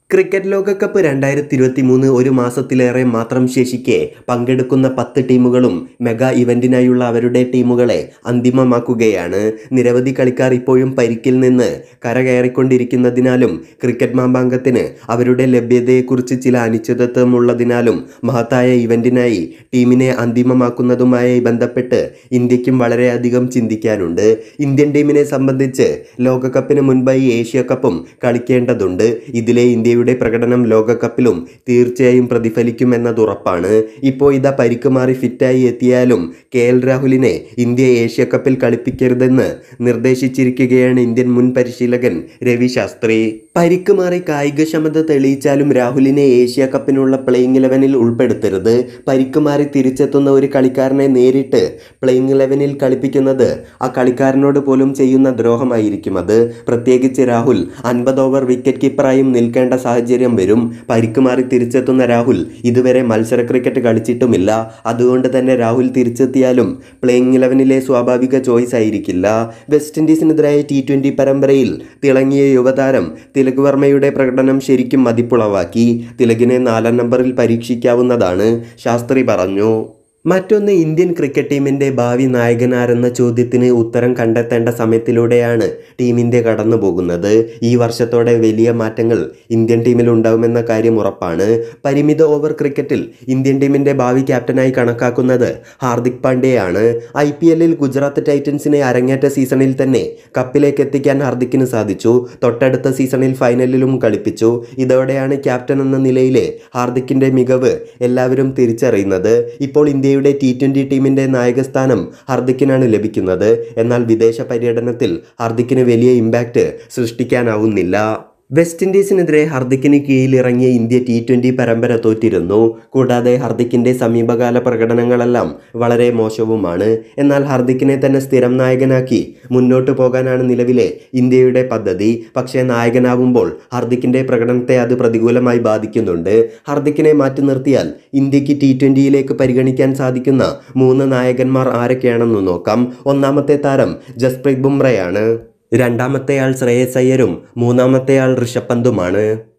cricket ലോകകപ്പ് രണ്ടായിരത്തി ഇരുപത്തി മൂന്ന് ഒരു മാസത്തിലേറെ മാത്രം ശേഷിക്കെ പങ്കെടുക്കുന്ന പത്ത് ടീമുകളും മെഗാ ഇവന്റിനായുള്ള അവരുടെ ടീമുകളെ അന്തിമമാക്കുകയാണ് നിരവധി കളിക്കാർ ഇപ്പോഴും പരിക്കിൽ നിന്ന് കരകയറിക്കൊണ്ടിരിക്കുന്നതിനാലും ക്രിക്കറ്റ് മാമ്പാങ്കത്തിന് അവരുടെ ലഭ്യതയെക്കുറിച്ച് ചില അനിശ്ചിതത്വമുള്ളതിനാലും മഹത്തായ ഇവന്റിനായി ടീമിനെ അന്തിമമാക്കുന്നതുമായി ബന്ധപ്പെട്ട് ഇന്ത്യക്കും വളരെയധികം ചിന്തിക്കാനുണ്ട് ഇന്ത്യൻ ടീമിനെ സംബന്ധിച്ച് ലോകകപ്പിന് മുൻപായി ഏഷ്യ കപ്പും കളിക്കേണ്ടതുണ്ട് ഇതിലെ ഇന്ത്യയുടെ പ്രകടനം ലോകകപ്പിലും തീർച്ചയായും പ്രതിഫലിക്കുമെന്നത് ഉറപ്പാണ് ഇപ്പോൾ ഇതാ പരിക്ക് മാറി ഫിറ്റായി എത്തിയാലും കെ എൽ രാഹുലിനെ ഇന്ത്യ ഏഷ്യ കപ്പിൽ കളിപ്പിക്കരുതെന്ന് നിർദ്ദേശിച്ചിരിക്കുകയാണ് ഇന്ത്യൻ മുൻ പരിശീലകൻ രവി ശാസ്ത്രി പരിക്ക് മാറി കായികക്ഷമത തെളിയിച്ചാലും രാഹുലിനെ ഏഷ്യ കപ്പിനുള്ള പ്ലേയിങ് ഇലവനിൽ ഉൾപ്പെടുത്തരുത് പരിക്ക് മാറി തിരിച്ചെത്തുന്ന ഒരു കളിക്കാരനെ നേരിട്ട് പ്ലേയിങ് ഇലവനിൽ കളിപ്പിക്കുന്നത് ആ കളിക്കാരനോട് പോലും ചെയ്യുന്ന ദ്രോഹമായിരിക്കും അത് പ്രത്യേകിച്ച് രാഹുൽ അൻപത് ഓവർ വിക്കറ്റ് കീപ്പറായും നിൽക്കേണ്ട സാഹചര്യം വരും പരിക്ക് മാറി തിരിച്ചെത്തുന്ന രാഹുൽ ഇതുവരെ മത്സര ക്രിക്കറ്റ് കളിച്ചിട്ടുമില്ല അതുകൊണ്ട് തന്നെ രാഹുൽ തിരിച്ചെത്തിയാലും പ്ലേയിങ് ഇലവനിലെ സ്വാഭാവിക ചോയ്സ് ആയിരിക്കില്ല വെസ്റ്റ് ഇൻഡീസിനെതിരായ ടി ട്വൻ്റി പരമ്പരയിൽ തിളങ്ങിയ യുവതാരം തിലക് വർമ്മയുടെ പ്രകടനം ശരിക്കും മതിപ്പുളവാക്കി തിലകിനെ നാലാം നമ്പറിൽ പരീക്ഷിക്കാവുന്നതാണ് ശാസ്ത്രി പറഞ്ഞു മറ്റൊന്ന് ഇന്ത്യൻ ക്രിക്കറ്റ് ടീമിൻ്റെ ഭാവി നായകനാരെന്ന ചോദ്യത്തിന് ഉത്തരം കണ്ടെത്തേണ്ട സമയത്തിലൂടെയാണ് ടീം ഇന്ത്യ കടന്നു പോകുന്നത് ഈ വർഷത്തോടെ വലിയ മാറ്റങ്ങൾ ഇന്ത്യൻ ടീമിൽ ഉണ്ടാകുമെന്ന കാര്യം ഉറപ്പാണ് പരിമിത ഓവർ ക്രിക്കറ്റിൽ ഇന്ത്യൻ ടീമിൻ്റെ ഭാവി ക്യാപ്റ്റനായി കണക്കാക്കുന്നത് ഹാർദിക് പാണ്ഡ്യയാണ് ഐ പി എല്ലിൽ ഗുജറാത്ത് ടൈറ്റൻസിനെ അരങ്ങേറ്റ സീസണിൽ തന്നെ കപ്പിലേക്ക് എത്തിക്കാൻ ഹാർദിക്കിന് സാധിച്ചു തൊട്ടടുത്ത സീസണിൽ ഫൈനലിലും കളിപ്പിച്ചു ഇതോടെയാണ് ക്യാപ്റ്റൻ എന്ന നിലയിലെ ഹാർദിക്കിൻ്റെ മികവ് എല്ലാവരും തിരിച്ചറിയുന്നത് ഇപ്പോൾ ഇന്ത്യയുടെ ടി ട്വൻ്റി ടീമിൻ്റെ നായകസ്ഥാനം ഹാർദിക്കിനാണ് ലഭിക്കുന്നത് എന്നാൽ വിദേശ പര്യടനത്തിൽ ഹാർദിക്കിന് വലിയ ഇമ്പാക്റ്റ് സൃഷ്ടിക്കാനാവുന്നില്ല വെസ്റ്റ് ഇൻഡീസിനെതിരെ ഹർദിക്കിന് കീഴിലിറങ്ങിയ ഇന്ത്യ ടി ട്വൻ്റി പരമ്പര തോറ്റിരുന്നു കൂടാതെ ഹർദിക്കിൻ്റെ സമീപകാല പ്രകടനങ്ങളെല്ലാം വളരെ മോശവുമാണ് എന്നാൽ ഹർദിക്കിനെ തന്നെ സ്ഥിരം നായകനാക്കി മുന്നോട്ട് പോകാനാണ് നിലവിലെ ഇന്ത്യയുടെ പദ്ധതി പക്ഷേ നായകനാവുമ്പോൾ ഹർദിക്കിൻ്റെ പ്രകടനത്തെ അത് പ്രതികൂലമായി ബാധിക്കുന്നുണ്ട് ഹർദിക്കിനെ മാറ്റി നിർത്തിയാൽ ഇന്ത്യക്ക് ടി ട്വൻ്റിയിലേക്ക് പരിഗണിക്കാൻ സാധിക്കുന്ന മൂന്ന് നായകന്മാർ ആരൊക്കെയാണെന്ന് നോക്കാം ഒന്നാമത്തെ താരം ജസ്പ്രീത് ബുംറയാണ് രണ്ടാമത്തെയാൾ ശ്രേയസ് അയ്യരും മൂന്നാമത്തെയാൾ ഋഷഭ് പന്തുമാണ്